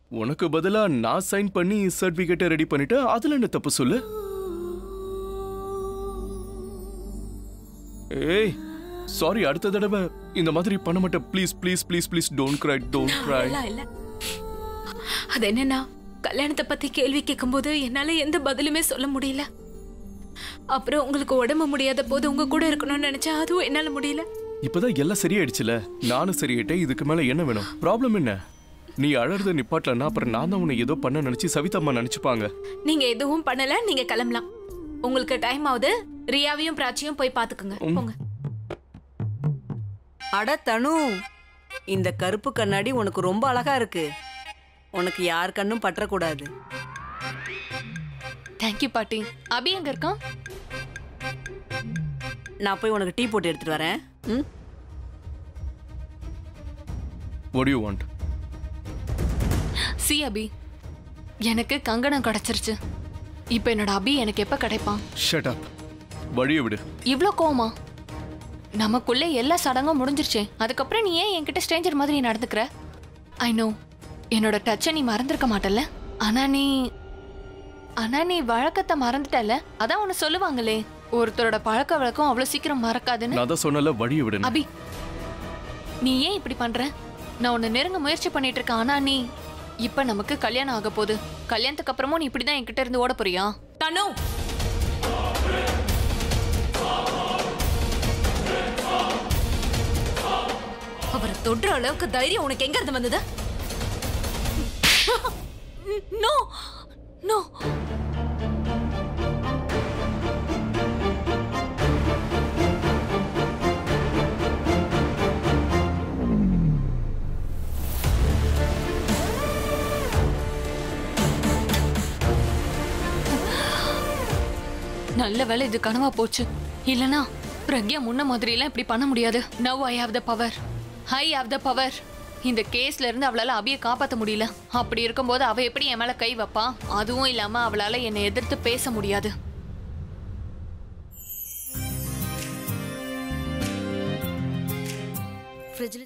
உனக்கு பதிலா நான் சைன் பண்ணி சர்டிபிகேட்டை ரெடி பண்ணிட்டு அதுல என்ன தப்பு சொல்லு ஏய் சாரி அடுத்த தடவை இந்த மாதிரி பண்ண மாட்டேன் please please please please don't cry don't cry அதெல்லாம் இல்ல அது என்னன்னா கல்யாணத்தை பத்தி கேள்வி கேட்கும்போது என்னால எந்த பதிலுமே சொல்ல முடியல அப்புறம் உங்களுக்கு உடம்பு முடியாத போது உங்க கூட இருக்கணும்னு நினைச்சா அதுவும் என்னால முடியல இப்பதான் எல்லாம் சரியாயிடுச்சுல நானும் சரியாயிட்டேன் இதுக்கு மேல என்ன வேணும் ப்ராப்ளம் என்ன நீ அழறத நிப்பாட்டலன்னா அப்புறம் நான் தான் உன்னை ஏதோ பண்ண நினைச்சு சவிதம்மா நினைச்சுப்பாங்க நீங்க எதுவும் பண்ணல நீங்க கிளம்பலாம் உங்களுக்கு டைம் ஆகுது ரியாவையும் பிராச்சியும் போய் பாத்துக்குங்க போங்க அட தனு இந்த கருப்பு கண்ணாடி உனக்கு ரொம்ப அழகா இருக்கு உனக்கு யார் கண்ணும் பற்றக்கூடாது தேங்க்யூ பாட்டி அபி எங்க இருக்கான் நான் போய் உனக்கு டீ போட்டு எடுத்துட்டு வரேன் ம் what do you want see Abhi எனக்கு கங்கணம் கிடைச்சிருச்சு இப்போ என்னோட அபி எனக்கு எப்ப கிடைப்பான் ஷட் அப் வழியை விடு இவ்ளோ கோவமா நமக்குள்ள எல்லா சடங்கும் முடிஞ்சிருச்சே அதுக்கப்புறம் நீ ஏன் என்கிட்ட ஸ்ட்ரேஞ்சர் மாதிரி நடந்துக்கிற ஐ நோ என்னோட டச்சை நீ மறந்திருக்க மாட்டல்ல ஆனா நீ ஆனா நீ வழக்கத்தை மறந்துட்டல அதான் ஒன்னு சொல்லுவாங்களே ஒருத்தரோட பழக்க வழக்கம் அவ்வளவு சீக்கிரம் மறக்காதுன்னு நான் தான் சொன்னல வழியை விடு அபி நீ ஏன் இப்படி பண்ற நான் உன்னை நெருங்க முயற்சி பண்ணிட்டு இருக்கேன் ஆனா நீ இப்ப நமக்கு கல்யாணம் ஆக போகுது கல்யாணத்துக்கு அப்புறமும் நீ இப்படிதான் என்கிட்ட இருந்து ஓட போறியா தனு அவரை தொடுற அளவுக்கு தைரியம் உனக்கு எங்க இருந்து வந்தது நோ நோ நல்ல வேலை இது கனவா போச்சு இல்லனா பிரக்யா முன்ன மாதிரி எல்லாம் இப்படி பண்ண முடியாது now I have the power I have the power இந்த கேஸ்ல இருந்து அவளால அபிய காப்பாத்த முடியல அப்படி இருக்கும்போது அவ எப்படி என் மேல கை வைப்பா அதுவும் இல்லாம அவளால என்னை எதிர்த்து பேச முடியாது ஃப்ரிட்ஜில்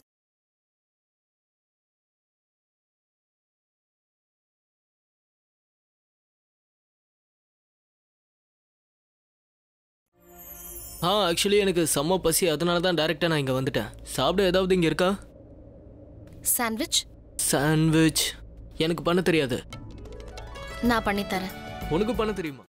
ஆ ஆக்சுவலி எனக்கு செம்ம பசி அதனால தான் டேரெக்டாக நான் இங்கே வந்துட்டேன் சாப்பிட ஏதாவது இங்கே இருக்கா சாண்ட்விச் சாண்ட்விச் எனக்கு பண்ண தெரியாது நான் பண்ணி தரேன் உனக்கு பண்ண தெரியுமா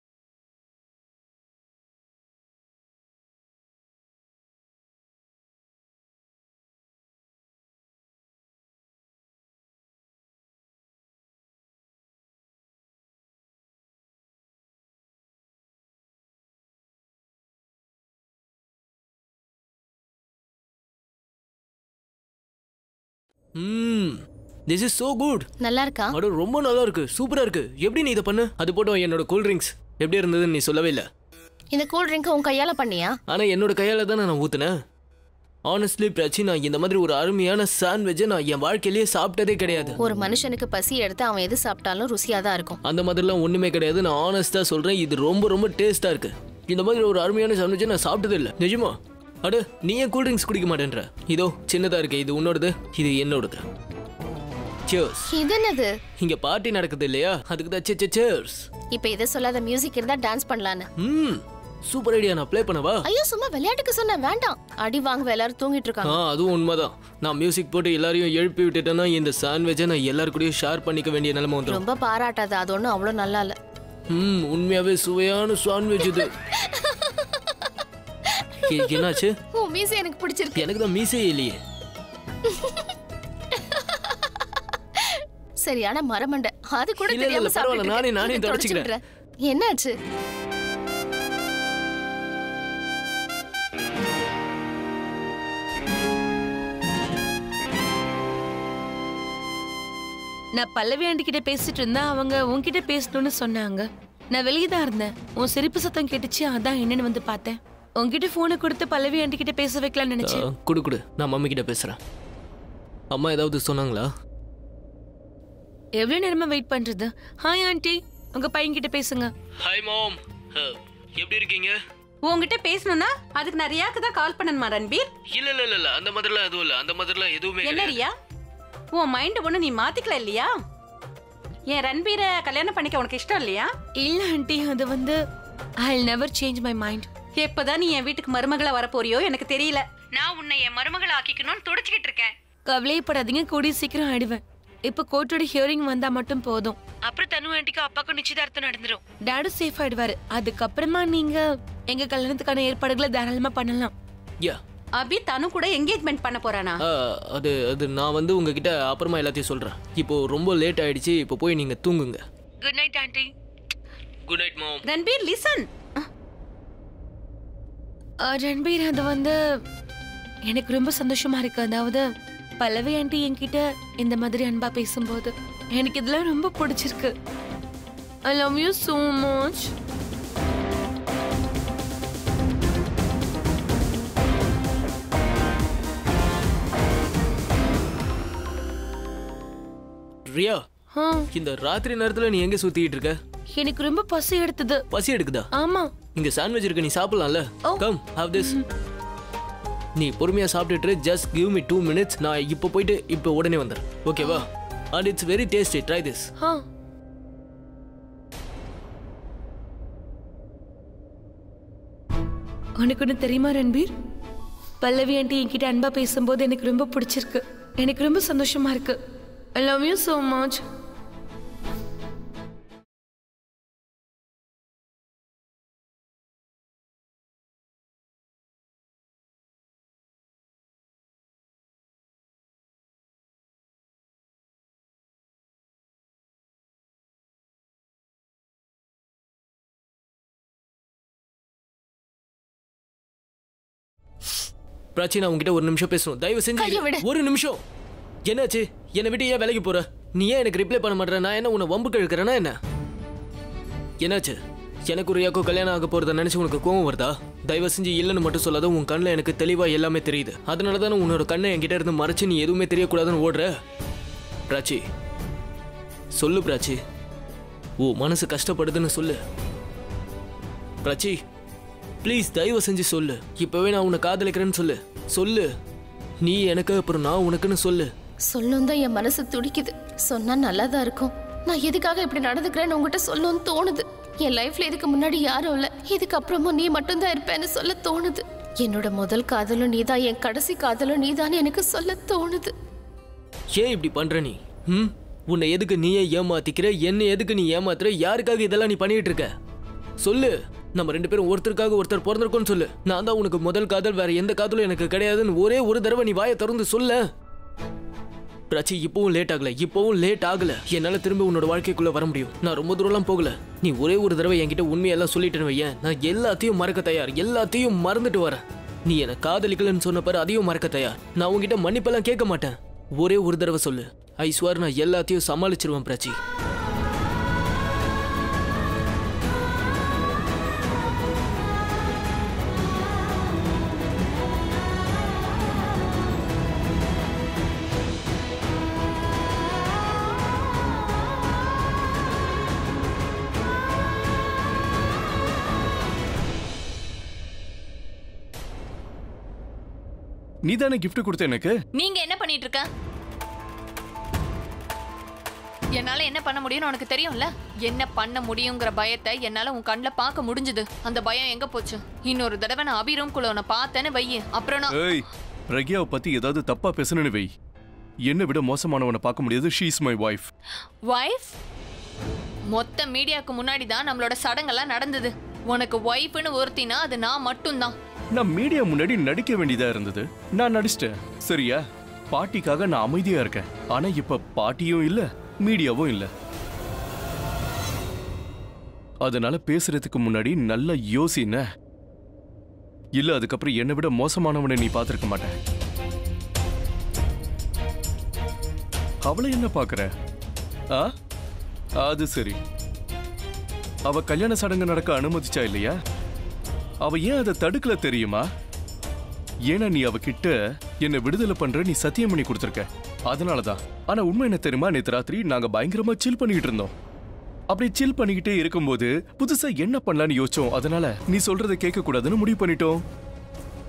ம் திஸ் இஸ் so குட் நல்லா இருக்கா அட ரொம்ப நல்லா இருக்கு சூப்பரா இருக்கு எப்படி நீ இதை பண்ணு அது போட்டோம் என்னோட கூல் ட்ரிங்க்ஸ் எப்படி இருந்ததுன்னு நீ சொல்லவே இல்லை இந்த கூல் ட்ரிங்க் உன் கையால பண்ணியா ஆனா என்னோட கையால தானே நான் ஊத்துனேன் ஆனஸ்ட்லி பிரச்சி நான் இந்த மாதிரி ஒரு அருமையான சாண்ட்விட்சை நான் என் வாழ்க்கையிலேயே சாப்பிட்டதே கிடையாது ஒரு மனுஷனுக்கு பசி எடுத்து அவன் எது சாப்பிட்டாலும் ருசியா தான் இருக்கும் அந்த மாதிரிலாம் ஒண்ணுமே கிடையாது நான் ஆனஸ்டா சொல்றேன் இது ரொம்ப ரொம்ப டேஸ்டா இருக்கு இந்த மாதிரி ஒரு அருமையான சாண்ட்விட்சை நான் சாப்பிட்டதே இல்லை நிஜமா அட நீ ஏன் கூல் ட்ரிங்க்ஸ் குடிக்க மாட்டேன்ற இதோ சின்னதா இருக்கு இது உன்னோடது இது என்னோடது சியர்ஸ் இது என்னது இங்க பார்ட்டி நடக்குது இல்லையா அதுக்கு தான் சே சேர்ஸ் இப்ப இதை சொல்லாத மியூசிக் இருந்தா டான்ஸ் பண்ணலான்னு ம் சூப்பர் ஐடியா நான் ப்ளே பண்ணவா ஐயோ சும்மா விளையாட்டுக்கு சொன்னேன் வேண்டாம் அடி வாங்க எல்லாரும் தூங்கிட்டு ஆ இருக்காங்க அதுவும் உண்மைதான் நான் மியூசிக் போட்டு எல்லாரையும் எழுப்பி விட்டுட்டேன்னா இந்த சாண்ட்விட்சை நான் எல்லாரு கூடயும் ஷேர் பண்ணிக்க வேண்டிய நிலைமை வந்துடும் ரொம்ப பாராட்டாத அது ஒண்ணும் அவ்வளவு நல்லா இல்ல ம் உண்மையாவே சுவையான சாண்ட்விச் இது எ- என்னாச்சு உன் மீசை எனக்கு பிடிச்சிருக்கு எனக்கு தான் மீசே இல்லையே சரியான மரமண்டை அது கூட இல்ல, இல்ல, தெரியாம இல்ல, பரவாயில்ல, சாப்பிட்டுட்டு நானே- நானே இருக்க. தொடச்சுக்கிறேன். தொடச்சு விடுறேன். என்னாச்சு நான் பல்லவி ஆண்டி கிட்ட பேசிட்டு இருந்தேன் அவங்க உன்கிட்ட பேசணும்னு சொன்னாங்க நான் வெளியே தான் இருந்தேன் உன் சிரிப்பு சத்தம் கேட்டுச்சு அதான் என்னன்னு வந்து பார்த்தேன் உன்கிட்ட போனை கொடுத்து பல்லவி ஆண்டி கிட்ட பேச வைக்கலாம்னு ஆ, நினைச்சேன் குடு குடு நான் மம்மி கிட்ட பேசுறேன் அம்மா ஏதாவது சொன்னாங்களா எவ்வளவு நேரமா வெயிட் பண்றது ஹாய் ஆண்டி உங்க பையன் கிட்ட பேசுங்க ஹாய் மாம் எப்படி இருக்கீங்க உங்ககிட்ட பேசணும்னா அதுக்கு நான் ரியாக்கு தான் கால் பண்ணணுமா ரன்பீர் இல்ல இல்ல இல்ல இல்ல அந்த மாதிரிலாம் எதுவும் இல்ல அந்த மாதிரிலாம் எதுவுமே என்ன ரியா உன் மைண்ட் ஒண்ணு நீ மாத்திக்கல இல்லையா என் ரன்பீரை கல்யாணம் பண்ணிக்க உனக்கு இஷ்டம் இல்லையா இல்ல ஆண்டி அது வந்து I never change my mind எப்பதான் நீ என் வீட்டுக்கு மருமகளா வரப்போறியோ எனக்கு தெரியல நான் உன்னை என் மருமகளை ஆக்கிக்கணும்னு துடிச்சுக்கிட்டு இருக்கேன் கவலைப்படாதீங்க கூடிய சீக்கிரம் ஆயிடுவேன் இப்ப கோர்ட்டோட ஹியரிங் வந்தா மட்டும் போதும் அப்புறம் தனு ஆண்டிக்கு அப்பாக்கும் நிச்சயதார்த்தம் நடந்துரும் டேடும் சேஃப் ஆயிடுவாரு அதுக்கப்புறமா நீங்க எங்க கல்யாணத்துக்கான ஏற்பாடுகளை தாராளமா பண்ணலாம் யா அபி தனு கூட என்கேஜ்மெண்ட் பண்ண போறானா அது அது நான் வந்து உங்ககிட்ட அப்புறமா எல்லாத்தையும் சொல்றேன் இப்போ ரொம்ப லேட் ஆயிடுச்சு இப்போ போய் நீங்க தூங்குங்க good night aunty good night mom Ranbir listen Ranbir அது வந்து எனக்கு ரொம்ப சந்தோஷமா இருக்கு அதாவது பல்லவி ஆண்டி என்கிட்ட இந்த மாதிரி அன்பா பேசும்போது எனக்கு இதெல்லாம் ரொம்ப பிடிச்சிருக்கு I love you so much Riya ஆ இந்த ராத்திரி நேரத்துல நீ எங்க சுத்திட்டு இருக்க எனக்கு ரொம்ப பசி எடுத்தது பசி எடுக்குதா ஆமா இங்க சாண்ட்விச் இருக்கு நீ சாப்பிடலாம்ல ஓ. கம் ஹேவ் திஸ் நீ பொறுமையா சாப்பிட்டுட்டு just give me two minutes நான் இப்போ போயிட்டு இப்போ உடனே வந்துடுறேன் ஓகேவா and it's very tasty try this ஆ உனக்கு ஒன்று தெரியுமா ரன்பீர் பல்லவி ஆண்டி என்கிட்ட அன்பா பேசும்போது எனக்கு ரொம்ப பிடிச்சிருக்கு எனக்கு ரொம்ப சந்தோஷமா இருக்கு I love you so much Prachi நான் உங்ககிட்ட ஒரு நிமிஷம் பேசணும் தயவு செஞ்சு கையை விடு. ஒரு நிமிஷம் என்னாச்சு என்னை விட்டு ஏன் வேலைக்கு போற நீ ஏன் எனக்கு ரிப்ளை பண்ண மாட்டேற நான் என்ன உன்னை வம்பு கழுக்கிறேன்னா என்ன என்னாச்சு எனக்கு ரியாக்கோ கல்யாணம் ஆக போறத நினைச்சு உனக்கு கோவம் வருதா தயவு செஞ்சு இல்லைன்னு மட்டும் சொல்லாத உன் கண்ணில் எனக்கு தெளிவா எல்லாமே தெரியுது அதனால தானே உன்னோட கண்ணை என்கிட்ட இருந்து மறைச்சு நீ எதுவுமே தெரியக்கூடாதுன்னு ஓடுற பிராச்சி சொல்லு பிராச்சி ஓ மனசு கஷ்டப்படுதுன்னு சொல்லு பிராச்சி ப்ளீஸ் தயவு செஞ்சு சொல்லு இப்பவே நான் உன்னை காதலிக்கிறேன்னு சொல்லு சொல்லு நீ எனக்கு அப்புறம் நான் உனக்குன்னு சொல்லு சொல்லணும் தான் என் மனசு துடிக்குது சொன்னா நல்லா தான் இருக்கும் நான் எதுக்காக இப்படி நடந்துக்கிறேன்னு உங்ககிட்ட சொல்லணும்னு தோணுது என் லைஃப்ல இதுக்கு முன்னாடி யாரும் இல்ல இதுக்கு அப்புறமும் நீ மட்டும்தான் இருப்பேன்னு சொல்ல தோணுது என்னோட முதல் காதலும் நீதான் என் கடைசி காதலும் நீதான் எனக்கு சொல்ல தோணுது ஏன் இப்படி பண்ற நீ ம் உன்னை எதுக்கு நீயே ஏமாத்திக்கிற என்ன எதுக்கு நீ ஏமாத்துற யாருக்காக இதெல்லாம் நீ பண்ணிட்டு இருக்க சொல்லு நம்ம ரெண்டு பேரும் ஒருத்தருக்காக ஒருத்தர் பிறந்திருக்கோம்னு சொல்லு நான் தான் உனக்கு முதல் காதல் வேற எந்த காதலும் எனக்கு கிடையாதுன்னு ஒரே ஒரு தடவை நீ வாயை திறந்து சொல்ல பிரச்சி இப்பவும் லேட் ஆகல இப்பவும் லேட் ஆகல என்னால திரும்ப உன்னோட வாழ்க்கைக்குள்ள வர முடியும் நான் ரொம்ப தூரம்லாம் போகல நீ ஒரே ஒரு தடவை என்கிட்ட உண்மையெல்லாம் சொல்லிட்டேன்னு வையேன் நான் எல்லாத்தையும் மறக்க தயார் எல்லாத்தையும் மறந்துட்டு வரேன் நீ என்ன காதலிக்கலன்னு சொன்ன பாரு அதையும் மறக்க தயார் நான் உன்கிட்ட மன்னிப்பெல்லாம் கேட்க மாட்டேன் ஒரே ஒரு தடவை சொல்லு ஐஸ்வர் நான் எல்லாத்தையும் சமாளிச்சிருவேன் பிரச்சி நீ தானே கிஃப்ட் கொடுத்த எனக்கு நீங்க என்ன பண்ணிட்டு இருக்க என்னால என்ன பண்ண முடியும்னு உனக்கு தெரியும்ல என்ன பண்ண முடியுங்கிற பயத்தை என்னால உன் கண்ணில் பார்க்க முடிஞ்சது அந்த பயம் எங்க போச்சு இன்னொரு தடவை நான் அபி ரூம்குள்ள உன்னை பார்த்தேன்னு வையு அப்புறம் நான் ஏய் பிரக்யாவை பத்தி ஏதாவது தப்பா பேசணும்னு வை என்னை விட மோசமானவனை பார்க்க முடியாது she is my wife wife மொத்த மீடியாவுக்கு முன்னாடி தான் நம்மளோட சடங்கெல்லாம் நடந்தது உனக்கு ஒய்ஃப்னு ஒருத்தினா அது நான் மட்டும்தான் நான் மீடியா முன்னாடி நடிக்க வேண்டியதா இருந்தது நான் நடிச்சிட்டேன் சரியா பாட்டிக்காக நான் அமைதியா இருக்கேன் ஆனா இப்ப பாட்டியும் இல்ல மீடியாவும் இல்ல அதனால பேசுறதுக்கு முன்னாடி நல்லா யோசின இல்ல அதுக்கப்புறம் என்னை விட மோசமானவனை நீ பார்த்திருக்க மாட்ட அவளை என்ன பாக்குற ஆ அது சரி அவ கல்யாண சடங்கு நடக்க அனுமதிச்சா இல்லையா அவ ஏன் அதை தடுக்கல தெரியுமா ஏன்னா நீ அவகிட்ட என்ன விடுதலை பண்ற நீ சத்தியம் பண்ணி கொடுத்துருக்க அதனாலதான் ஆனா உண்மை என்ன தெரியுமா நேத்து ராத்திரி நாங்க பயங்கரமா சில் பண்ணிக்கிட்டு இருந்தோம் அப்படி சில் பண்ணிக்கிட்டே இருக்கும்போது புதுசா என்ன பண்ணலாம்னு யோசிச்சோம் அதனால நீ சொல்றதை கேட்க கூடாதுன்னு முடிவு பண்ணிட்டோம்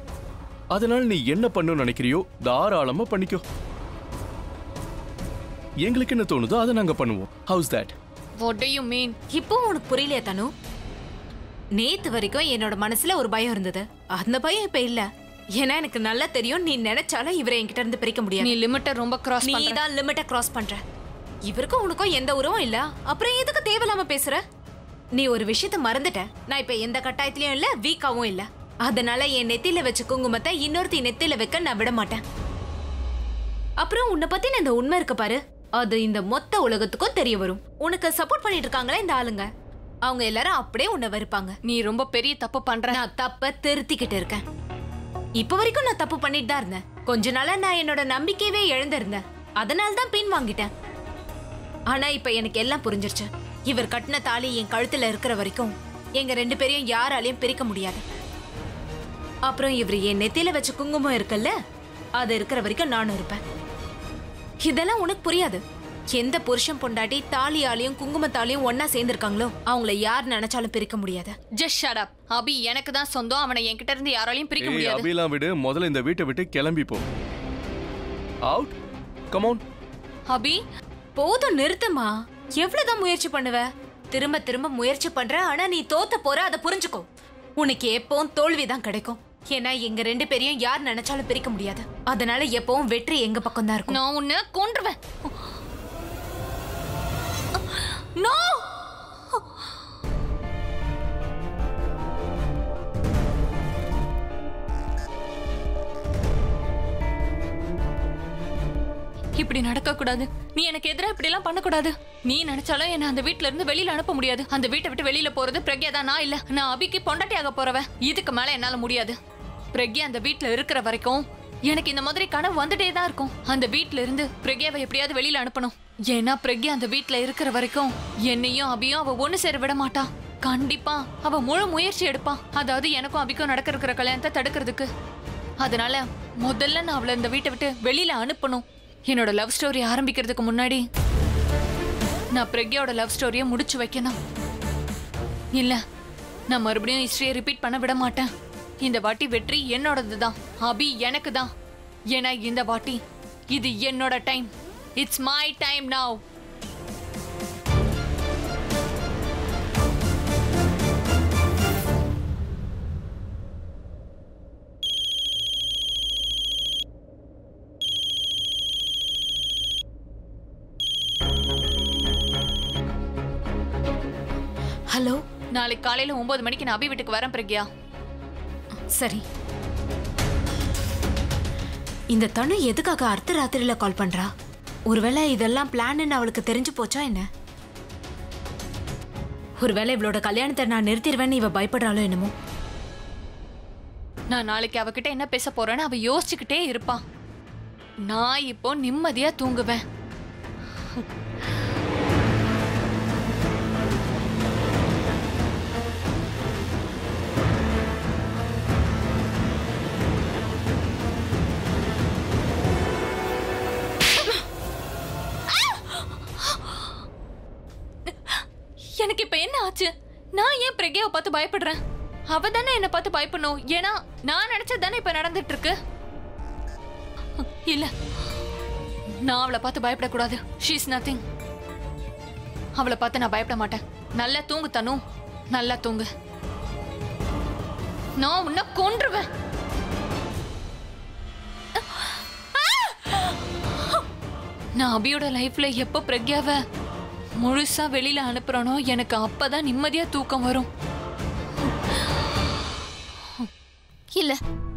அதனால நீ என்ன பண்ணணும்னு நினைக்கிறியோ தாராளமா பண்ணிக்கோ எங்களுக்கு என்ன தோணுதோ அதை நாங்க பண்ணுவோம் how's that what do you mean இப்போ உனக்கு புரியலையா தனு நேத்து வரைக்கும் என்னோட மனசுல ஒரு பயம் இருந்தது அந்த பயம் இப்ப இல்ல ஏன்னா எனக்கு நல்லா தெரியும் நீ நினைச்சாலும் இவரை என்கிட்ட இருந்து பிரிக்க நீ முடியாது லிமிட்டை ரொம்ப கிராஸ் நீ பண்ற தான் லிமிட்டை கிராஸ் பண்ற இவருக்கும் உனக்கும் எந்த உறவும் இல்ல அப்புறம் எதுக்கு தேவையில்லாம பேசுற நீ ஒரு விஷயத்த மறந்துட்ட நான் இப்ப எந்த கட்டாயத்திலயும் இல்ல வீக்காவும் இல்ல அதனால என் நெத்தியில வச்ச குங்குமத்தை இன்னொருத்தி நெத்தியில வைக்க நான் விட மாட்டேன் அப்புறம் உன்னை பத்தின இந்த உண்மை இருக்கு பாரு அது இந்த மொத்த உலகத்துக்கும் தெரிய வரும் உனக்கு சப்போர்ட் பண்ணிட்டு இருக்காங்களே இந்த ஆளுங்க அவங்க எல்லாரும் அப்படியே உன்னை வெறுப்பாங்க நீ ரொம்ப பெரிய தப்பு பண்ற நான் தப்ப திருத்திக்கிட்டு இருக்கேன் இப்ப வரைக்கும் நான் தப்பு பண்ணிட்டு தான் இருந்தேன் கொஞ்ச நாளா நான் என்னோட நம்பிக்கையவே இழந்திருந்தேன் அதனால தான் பின் வாங்கிட்டேன் ஆனா இப்ப எனக்கு எல்லாம் புரிஞ்சிருச்சு இவர் கட்டின தாலி என் கழுத்துல இருக்கிற வரைக்கும் எங்க ரெண்டு பேரையும் யாராலையும் பிரிக்க முடியாது அப்புறம் இவர் என் நெத்தியில வச்ச குங்குமம் இருக்குல்ல அது இருக்கிற வரைக்கும் நானும் இருப்பேன் இதெல்லாம் உனக்கு புரியாது எந்த புருஷன் பொண்டாட்டி தாலியாலையும் குங்குமத்தாலையும் ஒன்னா சேர்ந்திருக்காங்களோ அவங்கள யார் நினைச்சாலும் பிரிக்க முடியாது ஜஸ்ட் ஷட் அப் அபி எனக்கு தான் சொந்தம் அவனை என்கிட்ட இருந்து யாராலையும் பிரிக்க ஏய் முடியாது அபிலாம் விடு முதல்ல இந்த வீட்டை விட்டு கிளம்பி போ அவுட் கமௌன் அபி போதும் நிறுத்துமா எவ்வளவுதான் முயற்சி பண்ணுவ திரும்ப திரும்ப முயற்சி பண்ற ஆனா நீ தோத்த போற அதை புரிஞ்சுக்கோ உனக்கு எப்பவும் தோல்விதான் கிடைக்கும் ஏன்னா எங்க ரெண்டு பேரையும் யார் நினைச்சாலும் பிரிக்க முடியாது அதனால எப்பவும் வெற்றி எங்க பக்கம் தான் இருக்கும் நான் உன்னை கொன்றுவேன் நோ இப்படி நடக்க கூடாது நீ எனக்கு எதிராக இப்படி எல்லாம் பண்ணக்கூடாது நீ நினைச்சாலும் என்ன அந்த வீட்ல இருந்து வெளியில அனுப்ப முடியாது அந்த வீட்டை விட்டு வெளியில போறது பிரக்யா தான் நான் இல்ல நான் அபிக்கு பொண்டாட்டியாக போறவன் இதுக்கு மேல என்னால முடியாது பிரக்யா அந்த வீட்ல இருக்கிற வரைக்கும் எனக்கு இந்த மாதிரி கனவு வந்துட்டே தான் இருக்கும் அந்த வீட்ல இருந்து பிரக்யாவை எப்படியாவது வெளியில அனுப்பணும் ஏன்னா பிரக்யா அந்த வீட்ல இருக்கிற வரைக்கும் என்னையும் அபியும் அவ ஒண்ணு சேர விட மாட்டா கண்டிப்பா அவ முழு முயற்சி எடுப்பா அதாவது எனக்கும் அபிக்கும் நடக்க இருக்கிற கல்யாணத்தை தடுக்கிறதுக்கு அதனால முதல்ல நான் அவளை இந்த வீட்டை விட்டு வெளியில அனுப்பணும் என்னோட லவ் ஸ்டோரி ஆரம்பிக்கிறதுக்கு முன்னாடி நான் பிரக்யாவோட லவ் ஸ்டோரியை முடிச்சு வைக்கணும் இல்ல நான் மறுபடியும் ஹிஸ்டரியை ரிப்பீட் பண்ண விட மாட்டேன் இந்த வாட்டி வெற்றி என்னோடது தான் அபி எனக்கு தான் ஏன்னா இந்த வாட்டி இது என்னோட time it's my time now hello நாளைக்கு காலையில ஒன்பது மணிக்கு நான் அபி வீட்டுக்கு வரேன் பிரக்யா சரி இந்த தனு எதுக்காக அர்த்த ராத்திரியில கால் பண்றா ஒருவேளை இதெல்லாம் பிளான்னு அவளுக்கு தெரிஞ்சு போச்சா என்ன ஒருவேளை இவளோட கல்யாணத்தை நான் நிறுத்திடுவேன்னு இவ பயப்படுறாளோ என்னமோ நான் நாளைக்கு அவகிட்ட என்ன பேச போறேன்னு அவ யோசிச்சுக்கிட்டே இருப்பா நான் இப்போ நிம்மதியா தூங்குவேன் எனக்கு இப்ப என்ன ஆச்சு நான் ஏன் பிரக்யாவை பார்த்து பயப்படுறேன் அவ தானே என்ன பார்த்து பயப்படணும் ஏன்னா நான் நினைச்சது தானே இப்ப நடந்துட்டு இருக்கு இல்ல நான் அவளை பார்த்து பயப்படக்கூடாது ஷீஸ் நத்திங் அவளை பார்த்து நான் பயப்பட மாட்டேன் நல்லா தூங்கு தனு நல்லா தூங்கு நான் உன்னை கொன்றுவேன் நான் அபியோட லைஃப்ல எப்ப பிரக்யாவை முழுசா வெளியில அனுப்புறானோ எனக்கு அப்பதான் நிம்மதியா தூக்கம் வரும் இல்ல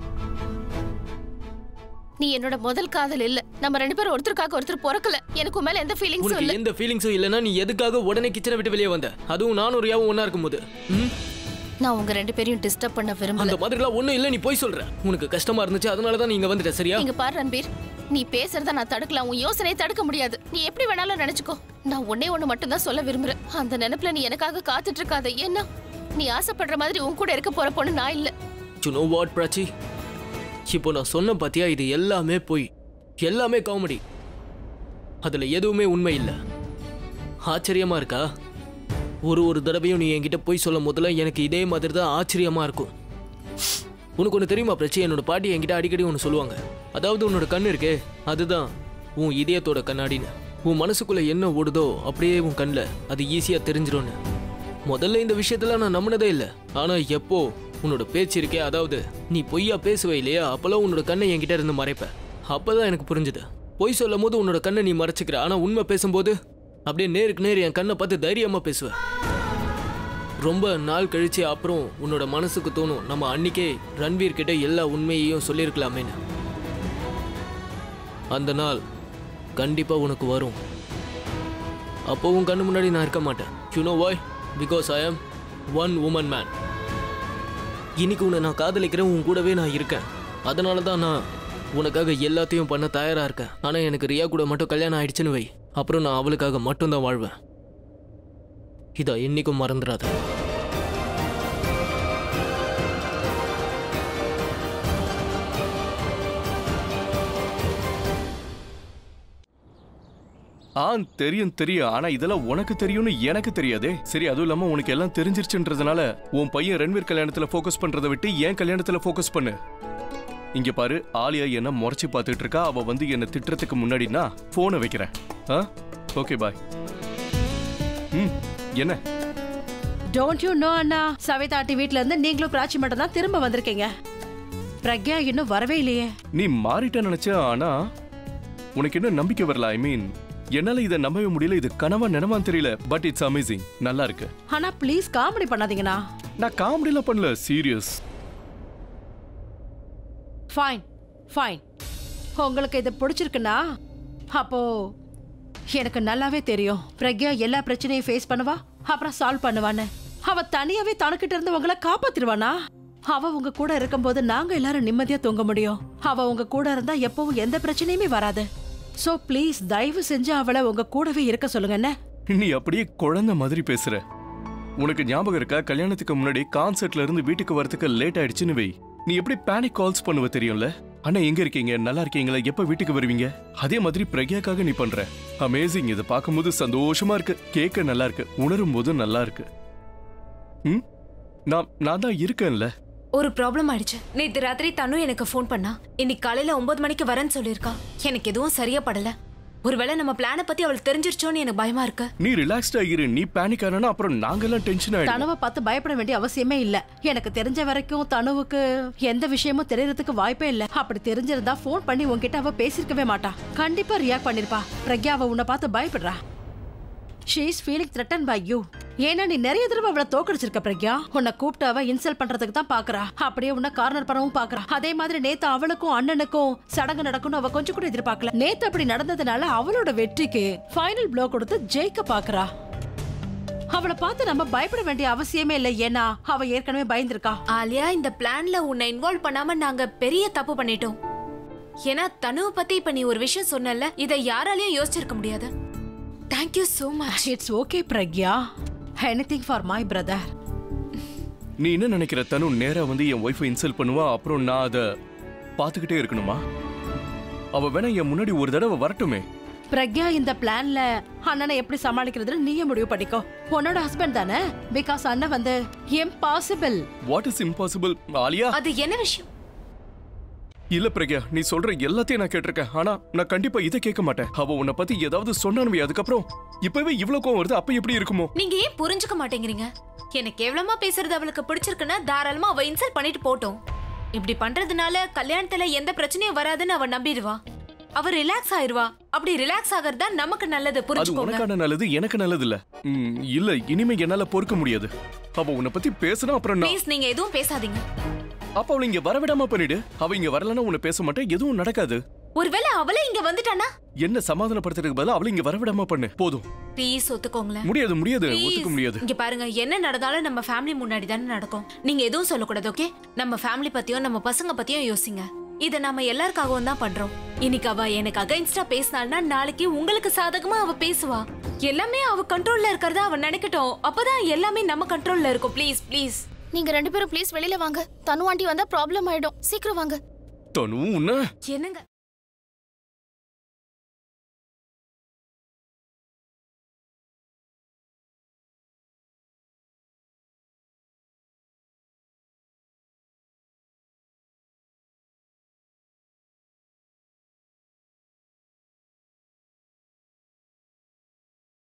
நீ என்னோட முதல் காதல் இல்ல நம்ம ரெண்டு பேரும் ஒருத்தருக்காக ஒருத்தர் பிறக்கல எனக்கு உன் மேல எந்த ஃபீலிங்ஸும் இல்ல உனக்கு எந்த ஃபீலிங்ஸும் இல்லைன்னா நீ எதுக்காக உடனே கிச்சனை விட்டு வெளியே வந்த அதுவும் நானும் ரியாவும் ஒண்ணா இருக்கும்போது ம்? நான் உங்க ரெண்டு பேரையும் டிஸ்டர்ப் பண்ண விரும்பல அந்த மாதிரிலாம் ஒண்ணும் இல்ல நீ போய் சொல்ற உனக்கு கஷ்டமா இருந்துச்சு அதனால தான் நீங்க வந்துட்ட சரியா இங்க பாரு ரன்பீர் நீ பேசுறத நான் தடுக்கலாம் உன் யோசனையை தடுக்க முடியாது நீ எப்படி வேணாலும் நினைச்சுக்கோ நான் ஒன்னே ஒண்ணு மட்டும் தான் சொல்ல விரும்புறேன் அந்த நினைப்புல நீ எனக்காக காத்துட்டு இருக்காத ஏன்னா நீ ஆசைப்படுற மாதிரி உன் கூட இருக்க போற பொண்ணு நான் இல்ல யூ நோ வாட் பிராச்சி இப்போ நான் சொன்ன பாத்தியா இது எல்லாமே போய் எல்லாமே காமெடி அதுல எதுவுமே உண்மை இல்ல ஆச்சரியமா இருக்கா ஒரு ஒரு தடவையும் நீ என்கிட்ட போய் சொல்லும் போதுல எனக்கு இதே மாதிரி தான் ஆச்சரியமா இருக்கும் உனக்கு ஒன்று தெரியுமா பிரச்சி என்னோட பாட்டி என்கிட்ட அடிக்கடி ஒன்று சொல்லுவாங்க அதாவது உன்னோட கண் இருக்கே அதுதான் உன் இதயத்தோட கண்ணாடின்னு உன் மனசுக்குள்ள என்ன ஓடுதோ அப்படியே உன் கண்ணில் அது ஈஸியா தெரிஞ்சிடும்னு முதல்ல இந்த விஷயத்துல நான் நம்பினதே இல்லை ஆனா எப்போ உன்னோட பேச்சு இருக்கே அதாவது நீ பொய்யா பேசுவே இல்லையா அப்பெல்லாம் உன்னோட கண்ணை என்கிட்ட இருந்து மறைப்ப அப்பதான் எனக்கு புரிஞ்சுது பொய் சொல்லும் போது உன்னோட கண்ணை நீ மறைச்சிக்கிற ஆனா உண்மை பேசும்போது அப்படியே நேருக்கு நேர் என் கண்ணை பார்த்து தைரியமா பேசுவ ரொம்ப நாள் கழிச்சு அப்புறம் உன்னோட மனசுக்கு தோணும் நம்ம அன்னிக்கே ரன்வீர் கிட்ட எல்லா உண்மையையும் சொல்லியிருக்கலாமேன்னு அந்த நாள் கண்டிப்பா உனக்கு வரும் அப்போ உன் கண்ணு முன்னாடி நான் இருக்க மாட்டேன் you know why because I am one woman man இன்னைக்கு உன்னை நான் காதலிக்கிறேன் உன் கூடவே நான் இருக்கேன் அதனால தான் நான் உனக்காக எல்லாத்தையும் பண்ண தயாரா இருக்கேன் ஆனா எனக்கு ரியா கூட மட்டும் கல்யாணம் ஆயிடுச்சுன்னு வை அப்புறம் நான் அவளுக்காக மட்டும்தான் வாழ்வேன் இதை என்னைக்கும் மறந்துடாத ஆ தெரியும் தெரியும் ஆனா இதெல்லாம் உனக்கு தெரியும்னு எனக்கு தெரியாதே சரி அதுவும் இல்லாம உனக்கு எல்லாம் தெரிஞ்சிருச்சுன்றதுனால உன் பையன் ரன்வீர் கல்யாணத்துல ஃபோக்கஸ் பண்றதை விட்டு ஏன் கல்யாணத்துல ஃபோக்கஸ் பண்ணு இங்க பாரு ஆலியா என்ன முறைச்சு பார்த்துட்டு இருக்கா அவ வந்து என்ன திட்டுறதுக்கு முன்னாடி நான் போனை வைக்கிறேன் ஆ ஓகே பாய் ம் என்ன டோன்ட் யூ நோ அண்ணா சவிதா ஆண்டி வீட்ல இருந்து நீங்களும் கிராச்சி மட்டும் தான் திரும்ப வந்திருக்கீங்க பிரக்யா இன்னும் வரவே இல்லையே நீ மாறிட்ட நினைச்ச ஆனா உனக்கு என்ன நம்பிக்கை வரல ஐ மீன் என்னால இதை நம்பவே முடியல இது கனவா நினைவான்னு தெரியல பட் இட்ஸ் அமேசிங் நல்லா இருக்கு ஆனா ப்ளீஸ் காமெடி பண்ணாதீங்கண்ணா நான் காமெடிலாம் பண்ணல சீரியஸ் ஃபைன் ஃபைன் உங்களுக்கு இது பிடிச்சிருக்குன்னா அப்போ எனக்கு நல்லாவே தெரியும் பிரக்யா எல்லா பிரச்சனையும் ஃபேஸ் பண்ணுவா அப்புறம் சால்வ் பண்ணுவான்னு அவ தனியாவே தனக்கிட்ட இருந்து உங்களை காப்பாத்திருவானா அவ உங்க கூட இருக்கும்போது நாங்க எல்லாரும் நிம்மதியா தூங்க முடியும் அவ உங்க கூட இருந்தா எப்பவும் எந்த பிரச்சனையுமே வராது சோ ப்ளீஸ் தயவு செஞ்சு அவளை உங்க கூடவே இருக்க சொல்லுங்க என்ன நீ அப்படியே குழந்தை மாதிரி பேசுற உனக்கு ஞாபகம் இருக்கா கல்யாணத்துக்கு முன்னாடி கான்சர்ட்ல இருந்து வீட்டுக்கு வரதுக்கு லேட் ஆயிடுச்சுன்னு வை நீ எப்படி பேனிக் கால்ஸ் பண்ணுவ தெரியும்ல அண்ணா எங்க இருக்கீங்க நல்லா இருக்கீங்களா எப்ப வீட்டுக்கு வருவீங்க அதே மாதிரி பிரக்யாக்காக நீ பண்ற அமேசிங் இதை பார்க்கும்போது சந்தோஷமா இருக்கு கேட்க நல்லா இருக்கு உணரும் போது நல்லா இருக்கு ம் நான் நான் தான் இருக்கேன்ல ஒரு ப்ராப்ளம் ஆயிடுச்சு நேத்து ராத்திரி தனு எனக்கு ஃபோன் பண்ணா இன்னைக்கு காலையில ஒன்பது மணிக்கு வரேன்னு சொல்லியிருக்கா எனக்கு எதுவும் சரியா படல ஒருவேளை நம்ம பிளானை பத்தி அவளுக்கு தெரிஞ்சிருச்சோன்னு எனக்கு பயமா இருக்கு நீ ரிலாக்ஸ்டா இரு நீ பேனிக் ஆனா அப்புறம் நாங்கெல்லாம் டென்ஷன் ஆயிடும் தனுவை பார்த்து பயப்பட வேண்டிய அவசியமே இல்ல எனக்கு தெரிஞ்ச வரைக்கும் தனுவுக்கு எந்த விஷயமும் தெரியறதுக்கு வாய்ப்பே இல்ல அப்படி தெரிஞ்சிருந்தா ஃபோன் பண்ணி உன்கிட்ட அவ பேசிருக்கவே மாட்டா கண்டிப்பா ரியாக்ட் பண்ணிருப்பா பிரக்யா அவ உன்னை பார்த்து பயப்படுறா she is feeling threatened by you ஏன்னா நீ நிறைய தடவை அவளை தோக்கடிச்சிருக்க பிரக்யா உன்னை கூப்பிட்டு அவ இன்சல்ட் பண்றதுக்கு தான் பாக்குறா அப்படியே உன்னை கார்னர் பண்ணவும் பாக்குறா அதே மாதிரி நேத்து அவளுக்கும் அண்ணனுக்கும் சடங்கு நடக்கும்னு அவ கொஞ்சம் கூட எதிர்பார்க்கல நேத்து அப்படி நடந்ததுனால அவளோட வெற்றிக்கு ஃபைனல் ப்ளோ கொடுத்து ஜெயிக்க பாக்குறா அவளை பார்த்து நம்ம பயப்பட வேண்டிய அவசியமே இல்லை ஏன்னா அவ ஏற்கனவே பயந்திருக்கா ஆலியா இந்த பிளான்ல உன்னை இன்வால்வ் பண்ணாம நாங்க பெரிய தப்பு பண்ணிட்டோம் ஏன்னா தனுவை பத்தி இப்ப நீ ஒரு விஷயம் சொன்னல இதை யாராலையும் யோசிச்சிருக்க முடியாது thank you so much it's okay Pragya anything for my brother நீ என்ன நினைக்கிற தனு நேரா வந்து என் ஒய்ஃபை இன்சல்ட் பண்ணுவா அப்புறம் நான் அதை பார்த்துக்கிட்டே இருக்கணுமா அவ வேணா என் முன்னாடி ஒரு தடவை வரட்டுமே பிரக்யா இந்த பிளான்ல அண்ணனை எப்படி சமாளிக்கிறதுன்னு நீயே முடிவு பண்ணிக்கோ உன்னோட ஹஸ்பண்ட் தானே பிகாஸ் அண்ணன் வந்து impossible what is impossible Alia அது என்ன விஷயம் இல்ல பிரக்யா நீ சொல்ற எல்லாத்தையும் நான் கேட்டிருக்கேன் ஆனா நான் கண்டிப்பா இதை கேட்க மாட்டேன் அவ உன்னை பத்தி ஏதாவது சொன்னானுமே அதுக்கப்புறம் இப்பவே இவ்வளவு கோவம் வருது அப்ப எப்படி இருக்குமோ நீங்க ஏன் புரிஞ்சுக்க மாட்டேங்கிறீங்க எனக்கு கேவலமா பேசுறது அவளுக்கு பிடிச்சிருக்குன்னா தாராளமா அவ இன்சல்ட் பண்ணிட்டு போட்டோம் இப்படி பண்றதுனால கல்யாணத்துல எந்த பிரச்சனையும் வராதுன்னு அவ நம்பிடுவா அவ ரிலாக்ஸ் ஆயிருவா அப்படி ரிலாக்ஸ் ஆகிறது தான் நமக்கு நல்லது அது புரிஞ்சுக்கோங்க உனக்கான நல்லது எனக்கு நல்லது இல்ல ம், இல்ல இனிமே என்னால பொறுக்க முடியாது அவ உன்னை பத்தி பேசினா அப்புறம் நான் ப்ளீஸ் நீங்க எதுவும் பேசாதீங்க அப்ப அவளை இங்க வரவிடாம பண்ணிடு அவ இங்க வரலன்னா உன்னை பேச மாட்டேன் எதுவும் நடக்காது ஒருவேளை அவளே இங்க வந்துட்டானா என்ன சமாதானப்படுத்துறதுக்கு பதிலா அவளை இங்க வரவிடாம பண்ணு போதும் ப்ளீஸ் ஒத்துக்கோங்களேன் முடியாது முடியாது Please. ஒத்துக்க முடியாது இங்க பாருங்க என்ன நடந்தாலும் நம்ம ஃபேமிலி முன்னாடி தானே நடக்கும் நீங்க எதுவும் சொல்லக்கூடாது ஓகே நம்ம ஃபேமிலி பத்தியும் நம்ம பசங்க பத்தியும் யோசிங்க இத நாம எல்லாருக்காகவும் தான் பண்றோம் இன்னைக்கு அவ எனக்கு அகைன்ஸ்டா பேசினாள்னா நாளைக்கு உங்களுக்கு சாதகமா அவ பேசுவா எல்லாமே அவ கண்ட்ரோல்ல இருக்கிறதா அவ நினைக்கட்டும் அப்பதான் எல்லாமே நம்ம கண்ட்ரோல்ல இருக்கும் ப்ளீஸ் ப்ளீஸ் நீங்க ரெண்டு பேரும் ப்ளீஸ் வெளியில வாங்க தனு ஆண்டி வந்தா ப்ராப்ளம் ஆயிடும் சீக்கிரம் வாங்க தனு உன்ன என்னங்க